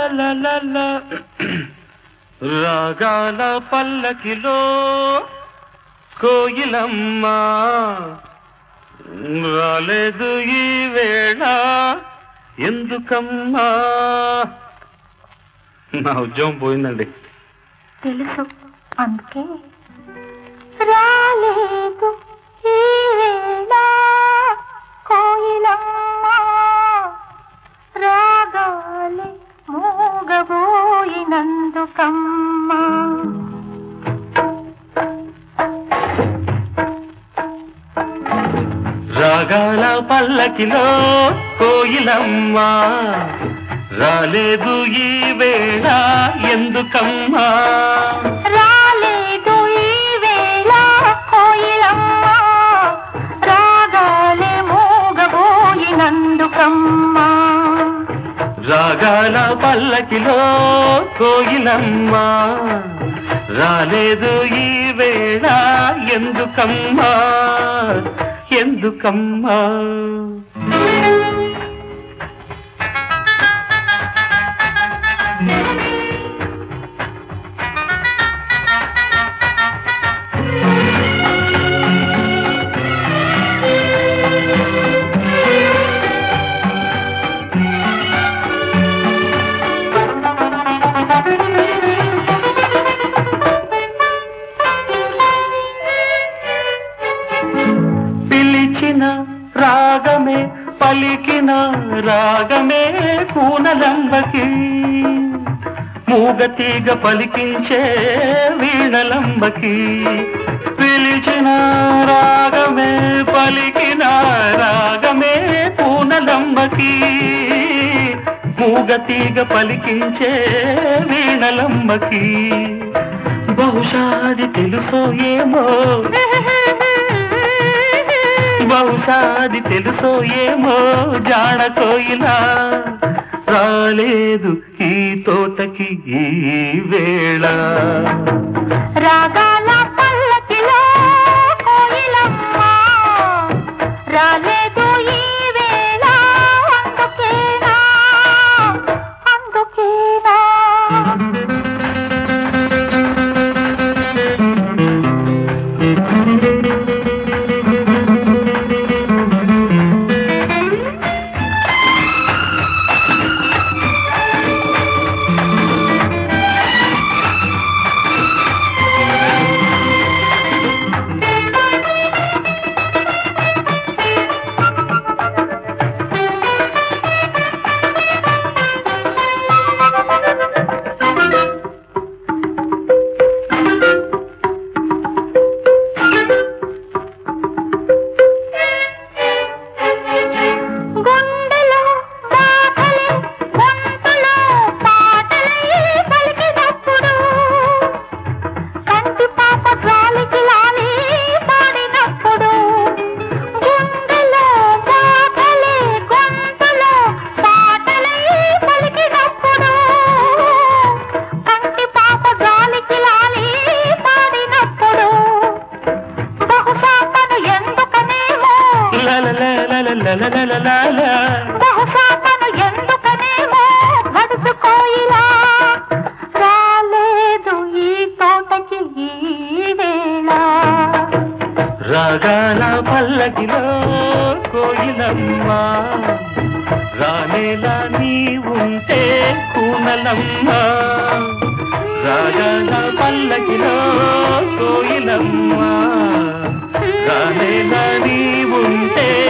లలలలలల. రాగాల పల్లకిలో కోయిలమ్మ రాలేదు ఈ వేళ ఎందుకమ్మా నా ఉద్యోగం పోయిందండి తెలుసు అందుకే రాలేదు ఈ వేళ కోయిలమ్మ రాగాలి మూగబోయినందుకమ్మా రాగాల పల్లకిలో కోయిలమ్మ రాలేదు ఈ వేళ ఎందుకమ్మా రాలేదు ఈ వేళ కోయిలమ్మ రాగాలి మూగబోయినందుకమ్మా రాగాల పల్లకిలో కోయిలమ్మ రాలేదు ఈ వేళ ఎందుకమ్మా ఎందుకమ్మా పిలిచిన రాగమే పలికిన రాగమే కూనలంబకి మూగతీగ పలికించే వీణలంబకి పిలిచిన రాగమే పలికిన రాగమే కూనలంబకి మూగతీగ పలికించే వీణలంబకి బహుశా అది తెలుసో ఏమో బహుశా అది తెలుసో ఏమో జాడ కోయిలా రాలేదు ఈ తోటకి ఈ వేళ రాగాల పల్లకిలో కోయిలమ్మ రాలేదు ఈ వేళ అందుకేనా అందుకేనా గుండెలో బాధలే గొంతులో పాటలే పలికినప్పుడు కంటి పాప గాలికి లాలి పాడినప్పుడు గుండెలో బాధలే గొంతులో పాటలే పలికినప్పుడు కంటి పాప గాలికి లాలి పాడినప్పుడు బహుశా తను ఎందుకనేమో లలలలలలలలలల. బహుశా తను ఎందుకనేమో గడుసు కోయిలా రాలేదు ఈ తోటకి ఈ వేళ రాగాల పల్లకిలో కోయిలమ్మ రానేలా నీ ఉంటే కూనలమ్మ రాగాల పల్లకిలో కోయిలమ్మ రానేలా నీ ఉంటే